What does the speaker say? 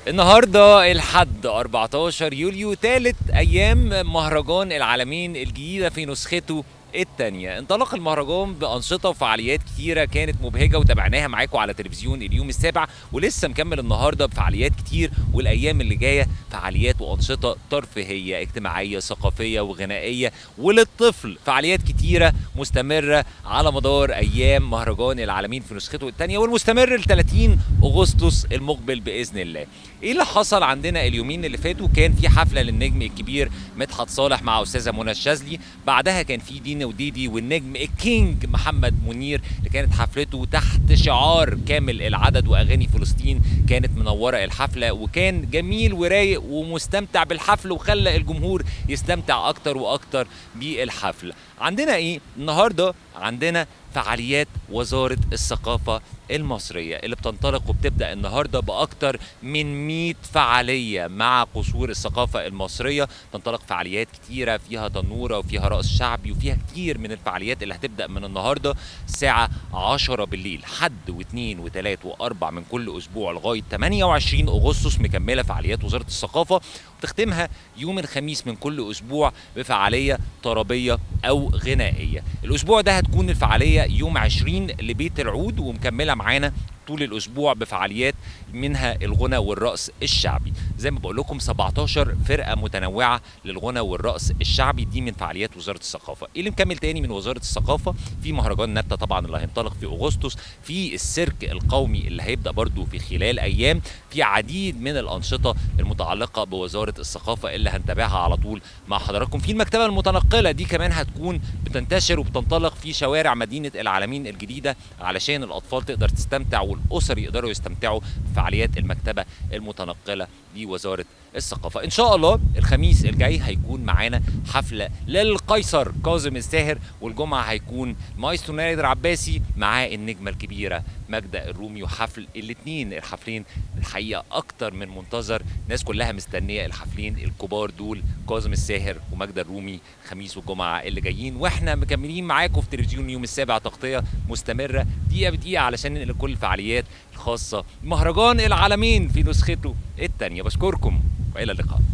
النهارده الحد 14 يوليو ثالث ايام مهرجان العالمين الجديده في نسخته الثانية انطلق المهرجان بأنشطة وفعاليات كتيرة كانت مبهجة وتابعناها معاكم على تلفزيون اليوم السابع ولسه مكمل النهاردة بفعاليات كتير والأيام اللي جاية فعاليات وأنشطة ترفيهية اجتماعية ثقافية وغنائية وللطفل فعاليات كتيرة مستمرة على مدار أيام مهرجان العالمين في نسخته الثانية والمستمر ل 30 أغسطس المقبل بإذن الله ايه اللي حصل عندنا اليومين اللي فاتوا كان في حفله للنجم الكبير مدحت صالح مع استاذه منى الشاذلي بعدها كان في دينا وديدي والنجم الكينج محمد منير اللي كانت حفلته تحت شعار كامل العدد واغاني فلسطين كانت منوره الحفله وكان جميل ورايق ومستمتع بالحفل وخلى الجمهور يستمتع اكتر واكتر بالحفل عندنا ايه النهارده عندنا فعاليات وزارة الثقافة المصرية اللي بتنطلق وبتبدأ النهاردة بأكتر من 100 فعالية مع قصور الثقافة المصرية تنطلق فعاليات كتيرة فيها تنورة وفيها رقص شعبي وفيها كتير من الفعاليات اللي هتبدأ من النهاردة الساعة 10 بالليل حد واثنين وثلاث وأربع من كل أسبوع لغاية 28 أغسطس مكملة فعاليات وزارة الثقافة وتختمها يوم الخميس من كل أسبوع بفعالية طربية أو غنائية الأسبوع ده هتكون الفعالية يوم 20 لبيت العود ومكمله معانا طول الاسبوع بفعاليات منها الغنى والرقص الشعبي زي ما بقول لكم 17 فرقه متنوعه للغنى والرقص الشعبي دي من فعاليات وزاره الثقافه ايه اللي مكمل تاني من وزاره الثقافه في مهرجان نتا طبعا اللي هينطلق في اغسطس في السيرك القومي اللي هيبدا برضو في خلال ايام في عديد من الانشطه المتعلقه بوزاره الثقافه اللي هنتابعها على طول مع حضراتكم في المكتبه المتنقله دي كمان هتكون بتنتشر وبتنطلق في شوارع مدينه العالمين الجديده علشان الاطفال تقدر تستمتع والاسر يقدروا يستمتعوا بفعاليات المكتبه المتنقله لوزاره الثقافه ان شاء الله الخميس الجاي هيكون معانا حفله للقيصر كاظم الساهر والجمعه هيكون مايسترو نادر عباسي مع النجمه الكبيره ماجدة الرومي وحفل الاثنين الحفلين الحقيقه اكتر من منتظر الناس كلها مستنيه الحفلين الكبار دول كاظم الساهر وماجدة الرومي خميس والجمعه اللي جايين واحنا مكملين معاكم في تلفزيون يوم السابع تغطيه مستمره دقيقه بدقيقه علشان ننقل كل الفعاليات الخاصه بمهرجان العالمين في نسخته الثانيه بشكركم والى اللقاء